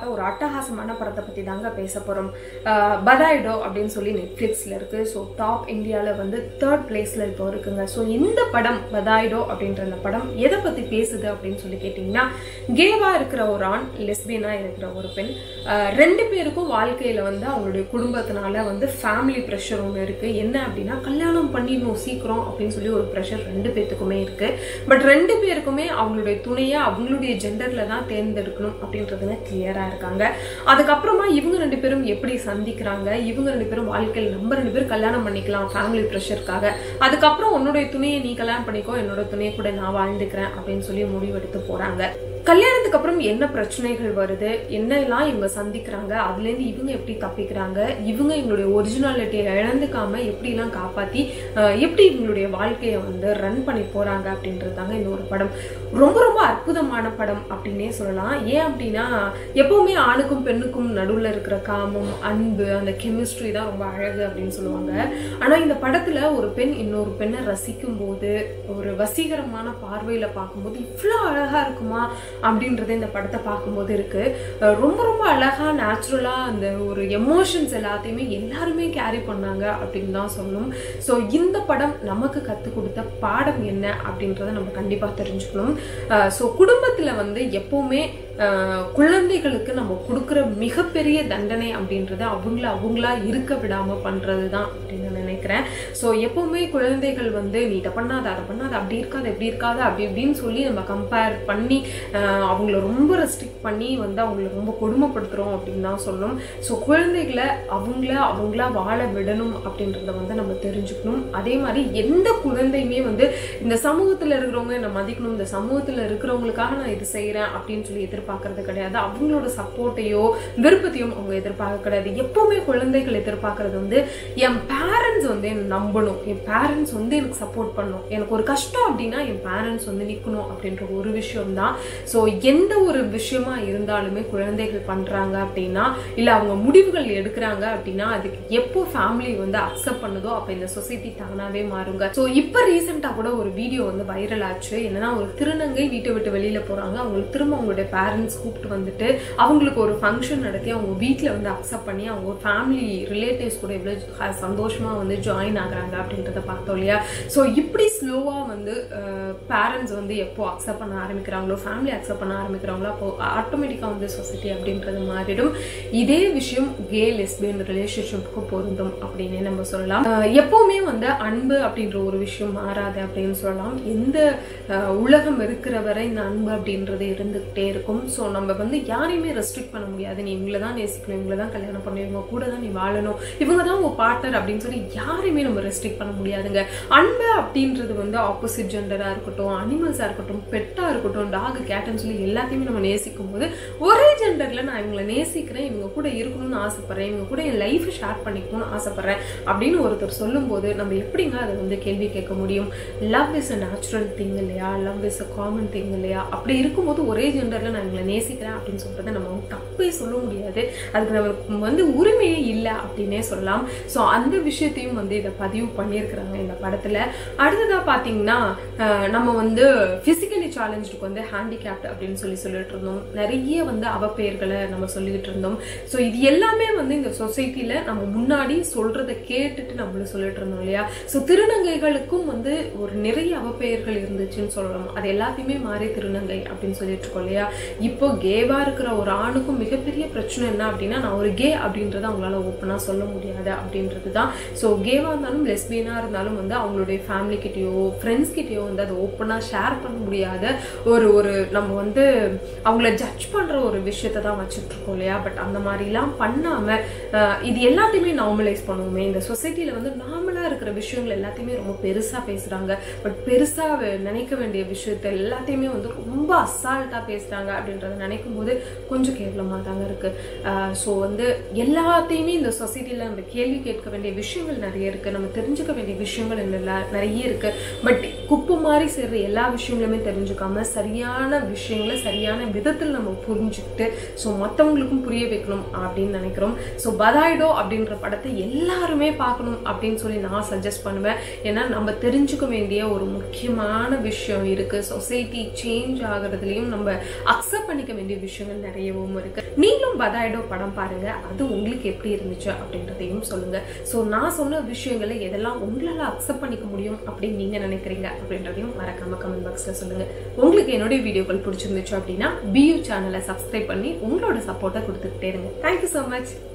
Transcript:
பார்த்த ஒரு அட்டகாசமான படத்தை பற்றி தாங்க பேச போகிறோம் பதாய்டோ அப்படின்னு சொல்லி நெட்ஃப்ளிக்ஸில் இருக்குது ஸோ டாப் இந்தியாவில் வந்து தேர்ட் பிளேஸில் இப்போ இருக்குங்க ஸோ இந்த படம் பதாய்டோ அப்படின்ற அந்த படம் எதை பற்றி பேசுது அப்படின்னு சொல்லி கேட்டிங்கன்னா கேவாக இருக்கிற ஒரு ஆண் லெஸ்பியனாக இருக்கிற ஒரு பெண் ஆஹ் ரெண்டு பேருக்கும் வாழ்க்கையில் வந்து அவங்களுடைய குடும்பத்தினால வந்து ஃபேமிலி ப்ரெஷர் ஒன்று இருக்குது என்ன அப்படின்னா கல்யாணம் பண்ணிடணும் சீக்கிரம் அப்படின்னு சொல்லி ஒரு ப்ரெஷர் ரெண்டு பேர்த்துக்குமே இருக்குது பட் ரெண்டு பேருக்குமே அவங்களுடைய துணையை அவங்களுடைய ஜெண்டரில் தான் தேர்ந்தெடுக்கணும் அப்படின்றதுல கிளியராக இருக்காங்க அதுக்கப்புறமா இவங்க ரெண்டு பேரும் எப்படி சந்திக்கிறாங்க இவங்க ரெண்டு பேரும் வாழ்க்கையில் நம்ம ரெண்டு பேரும் கல்யாணம் பண்ணிக்கலாம் ஃபேமிலி ப்ரெஷருக்காக அதுக்கப்புறம் உன்னுடைய துணையை நீ கல்யாணம் பண்ணிக்கோ என்னோட துணையை கூட நான் வாழ்ந்துக்கிறேன் அப்படின்னு சொல்லி முடிவெடுத்து போறாங்க கல்யாணத்துக்கு அப்புறம் என்ன பிரச்சனைகள் வருது என்னெல்லாம் இவங்க சந்திக்கிறாங்க அதுலேருந்து இவங்க எப்படி தப்பிக்கிறாங்க இவங்க இவங்களுடைய ஒரிஜினாலிட்டியை இழந்துக்காம எப்படிலாம் காப்பாற்றி எப்படி இவங்களுடைய வாழ்க்கையை வந்து ரன் பண்ணி போகிறாங்க அப்படின்றது தாங்க இந்த ஒரு படம் ரொம்ப ரொம்ப அற்புதமான படம் அப்படின்னே சொல்லலாம் ஏன் அப்படின்னா எப்பவுமே ஆணுக்கும் பெண்ணுக்கும் நடுவில் இருக்கிற காமம் அன்பு அந்த கெமிஸ்ட்ரி தான் ரொம்ப அழகு அப்படின்னு சொல்லுவாங்க ஆனால் இந்த படத்தில் ஒரு பெண் இன்னொரு பெண்ணை ரசிக்கும் போது ஒரு வசீகரமான பார்வையில் பார்க்கும்போது இவ்வளோ அழகாக இருக்குமா அப்படின்றது இந்த படத்தை பார்க்கும்போது இருக்கு அஹ் ரொம்ப ரொம்ப அழகா நேச்சுரலா அந்த ஒரு எமோஷன்ஸ் எல்லாத்தையுமே எல்லாருமே கேரி பண்ணாங்க அப்படின்னு தான் சொல்லணும் ஸோ இந்த படம் நமக்கு கற்றுக் கொடுத்த பாடம் என்ன அப்படின்றத நம்ம கண்டிப்பாக தெரிஞ்சுக்கணும் ஸோ குடும்பத்தில் வந்து எப்பவுமே அஹ் குழந்தைகளுக்கு நம்ம கொடுக்குற மிகப்பெரிய தண்டனை அப்படின்றது அவங்கள அவங்களா இருக்க விடாம பண்றது தான் அப்படின்னு நான் நினைக்கிறேன் ஸோ எப்பவுமே குழந்தைகள் வந்து நீ இதை பண்ணாத அதை பண்ணாத அப்படி இருக்காது எப்படி இருக்காது அப்படி இப்படின்னு சொல்லி நம்ம கம்பேர் பண்ணி அஹ் அவங்கள ரொம்ப ரெஸ்ட்ரிக்ட் பண்ணி வந்து அவங்கள ரொம்ப கொடுமைப்படுத்துறோம் அப்படின்னு தான் சொல்லணும் ஸோ குழந்தைகளை அவங்கள அவங்களா வாழ விடணும் அப்படின்றத வந்து நம்ம தெரிஞ்சுக்கணும் அதே மாதிரி எந்த குழந்தையுமே வந்து இந்த சமூகத்தில் இருக்கிறவங்க என்ன மதிக்கணும் இந்த சமூகத்தில் இருக்கிறவங்களுக்காக நான் இது செய்கிறேன் அப்படின்னு சொல்லி எதிர்பார்க்கறது கிடையாது அவங்களோட சப்போர்ட்டையோ விருப்பத்தையும் அவங்க எதிர்பார்க்க கிடையாது எப்பவுமே குழந்தைகள் எதிர்பார்க்கறது வந்து என் பேரண்ட்ஸ் வந்து என்னை நம்பணும் என் பேரண்ட்ஸ் வந்து எனக்கு சப்போர்ட் பண்ணணும் எனக்கு ஒரு கஷ்டம் அப்படின்னா என் பேரண்ட்ஸ் வந்து நிற்கணும் அப்படின்ற ஒரு விஷயம் தான் ஸோ எந்த ஒரு விஷயமா இருந்தாலுமே குழந்தைகள் பண்றாங்க அப்படின்னா இல்லை அவங்க முடிவுகள் எடுக்கிறாங்க அப்படின்னா அதுக்கு எப்போ ஃபேமிலி வந்து அக்செப்ட் பண்ணுதோ அப்போ இந்த சொசைட்டி தானாவே மாறுங்க ஸோ இப்போ ரீசெண்டாக கூட ஒரு வீடியோ வந்து வைரல் ஆச்சு என்னன்னா ஒரு திருநங்கை வீட்டை விட்டு வெளியில போறாங்க அவங்களுக்கு திரும்ப அவங்களுடைய பேரண்ட்ஸ் கூப்பிட்டு வந்துட்டு அவங்களுக்கு ஒரு ஃபங்க்ஷன் நடத்தி அவங்க வீட்டில் வந்து அக்செப்ட் பண்ணி அவங்க ஃபேமிலி ரிலேட்டிவ்ஸ் கூட எவ்வளோ சந்தோஷமா வந்து ஜாயின் ஆகுறாங்க அப்படின்றத பார்த்தோம் இல்லையா ஸோ இப்படி ஸ்லோவாக வந்து பேரண்ட்ஸ் வந்து எப்போ அக்செப்ட் பண்ண ஆரம்பிக்கிறாங்களோ ஃபேமிலி அக்செப்ட் பண்ண ஆரம்பிக்கிறாங்களோ அப்போ ஆட்டோமேட்டிக்காக வந்து சொசைட்டி அப்படின்றது மாறிடும் இதே விஷயம் கே லெஸ்பியன் ரிலேஷன்ஷிப்புக்கு பொருந்தும் அப்படின்னே நம்ம சொல்லலாம் அஹ் எப்பவுமே வந்து அன்பு அப்படின்ற ஒரு விஷயம் மாறாது அப்படின்னு சொல்லலாம் எந்த அஹ், உலகம் இருக்கிற வரை இந்த அன்பு அப்படின்றது இருந்துகிட்டே இருக்கும் ஸோ நம்ம வந்து யாரையுமே ரெஸ்ட்ரிக்ட் பண்ண முடியாது நீ இவங்கள தான் நேசிக்கணும் இவங்கள தான் கல்யாணம் பண்ணணும் இவங்க கூட தான் நீ வாழணும் இவங்க தான் உங்க பார்ட்னர் அப்படின்னு சொல்லி யாரையுமே நம்ம ரெஸ்ட்ரிக்ட் பண்ண முடியாதுங்க அன்பு அப்படின்றது வந்து ஆப்போசிட் ஜெண்டராக இருக்கட்டும் அனிமல்ஸாக இருக்கட்டும் பெட்டாக இருக்கட்டும் டாக் கேட்டுன்னு சொல்லி எல்லாத்தையுமே நம்ம நேசிக்கும் போது ஒரே ஜெண்டரில் நான் இவங்களை நேசிக்கிறேன் இவங்க கூட இருக்கணும்னு ஆசைப்படுறேன் இவங்க கூட என் லைஃப் ஷேர் பண்ணிக்கணும்னு ஆசைப்படுறேன் அப்படின்னு ஒருத்தர் சொல்லும்போது நம்ம எப்படிங்க அதை வந்து கேள்வி கேட்க முடியும் love is a natural thing இல்லையா love is a common thing இல்லையா அப்படி இருக்கும்போது ஒரே ஜெண்டரில் நான் இவங்களை நேசிக்கிறேன் அப்படின்னு சொல்றதை நம்ம வந்து தப்பே சொல்ல முடியாது அதுக்கு நமக்கு வந்து உரிமையே இல்லை அப்படின்னே சொல்லலாம் ஸோ அந்த விஷயத்தையும் வந்து இதை பதிவு பண்ணியிருக்கிறாங்க இந்த படத்தில் அடுத்ததாக பார்த்தீங்கன்னா அஹ், நம்ம வந்து ஃபிசிக்கலி சேலஞ்சுக்கு வந்து ஹேண்டிகேப்ட் அப்படின்னு சொல்லி சொல்லிட்டு இருந்தோம் நிறைய வந்து அவப்பெயர்களை நம்ம சொல்லிக்கிட்டு இருந்தோம் ஸோ இது எல்லாமே வந்து இந்த சொசைட்டியில் நம்ம முன்னாடி சொல்றதை கேட்டுட்டு நம்மளும் சொல்லிட்டு இருந்தோம் இல்லையா ஸோ திருநங்கைகளுக்கும் வந்து ஒரு நிறைய அவப்பெயர்கள் இருந்துச்சுன்னு சொல்லலாம் அது எல்லாத்தையுமே மாறி திருநங்கை அப்படின்னு சொல்லிட்டு இருக்கோம் இல்லையா இப்போ கேவா இருக்கிற ஒரு ஆணுக்கும் மிகப்பெரிய பிரச்சனை என்ன அப்படின்னா நான் ஒரு கே அப்படின்றத அவங்களால ஓப்பனாக சொல்ல முடியாது அப்படின்றது தான் ஸோ கேவா இருந்தாலும் லெஸ்பியனாக இருந்தாலும் வந்து அவங்களுடைய ஃபேமிலி கிட்டேயோ ஃப்ரெண்ட்ஸ் கிட்டேயோ வந்து அதை ஓப்பனாக ஷேர் பண்ண முடியாத ஒரு ஒரு நம்ம வந்து அவங்கள ஜட்ஜ் பண்ற ஒரு விஷயத்தை தான் வச்சுட்டு இருக்கோம் இல்லையா பட் அந்த மாதிரிலாம் பண்ணாம அஹ், இது எல்லாத்தையுமே நார்மலைஸ் பண்ணுவோமே இந்த சொசைட்டில வந்து நார்மலா இருக்கிற விஷயங்கள் எல்லாத்தையுமே ரொம்ப பெருசா பேசுறாங்க பட் பெருசா வ- நினைக்க வேண்டிய விஷயத்த எல்லாத்தையுமே வந்து ரொம்ப அசால்ட்டா பேசுறாங்க அப்படின்றத நினைக்கும் போது கொஞ்சம் கேவலமா தாங்க இருக்கு ஸோ வந்து எல்லாத்தையுமே இந்த சொசைட்டில நம்ம கேள்வி கேட்க வேண்டிய விஷயங்கள் நிறைய இருக்கு நம்ம தெரிஞ்சுக்க வேண்டிய விஷயங்கள் என்ன- நிறைய இருக்கு பட் குப்பு மாதிரி சேர்ற எல்லா விஷயங்களுமே தெரிஞ்சுக்காம சரியான விஷயங்களை சரியான விதத்தில் நம்ம புரிஞ்சுக்கிட்டு சொல்லிட்டு ஸோ மற்றவங்களுக்கும் புரிய வைக்கணும் அப்படின்னு நினைக்கிறோம் ஸோ பதாய்டோ அப்படின்ற படத்தை எல்லாருமே பார்க்கணும் அப்படின்னு சொல்லி நான் சஜஸ்ட் பண்ணுவேன் ஏன்னா நம்ம தெரிஞ்சுக்க வேண்டிய ஒரு முக்கியமான விஷயம் இருக்கு சொசைட்டி சேஞ்ச் ஆகுறதுலயும் நம்ம அக்செப்ட் பண்ணிக்க வேண்டிய விஷயங்கள் நிறையவும் இருக்கு நீங்களும் பதாய்டோ படம் பாருங்க அது உங்களுக்கு எப்படி இருந்துச்சு அப்படின்றதையும் சொல்லுங்க ஸோ நான் சொன்ன விஷயங்களை எதெல்லாம் உங்களால அக்செப்ட் பண்ணிக்க முடியும் அப்படின்னு நீங்க நினைக்கிறீங்க அப்படின்றதையும் மறக்காம கமெண்ட் பாக்ஸ்ல சொல்லுங்க உங்களுக்கு என்னுடைய வீடியோக்கள் பிடிச்சிருந்துச்சு அப்படின்னா பியூ சேனலை சப்ஸ்கிரைப் பண்ணி உங்களோட சப்போர்ட்டை கொடுத்துக்கிட்டே இருங்க தேங்க்யூ ஸோ மச்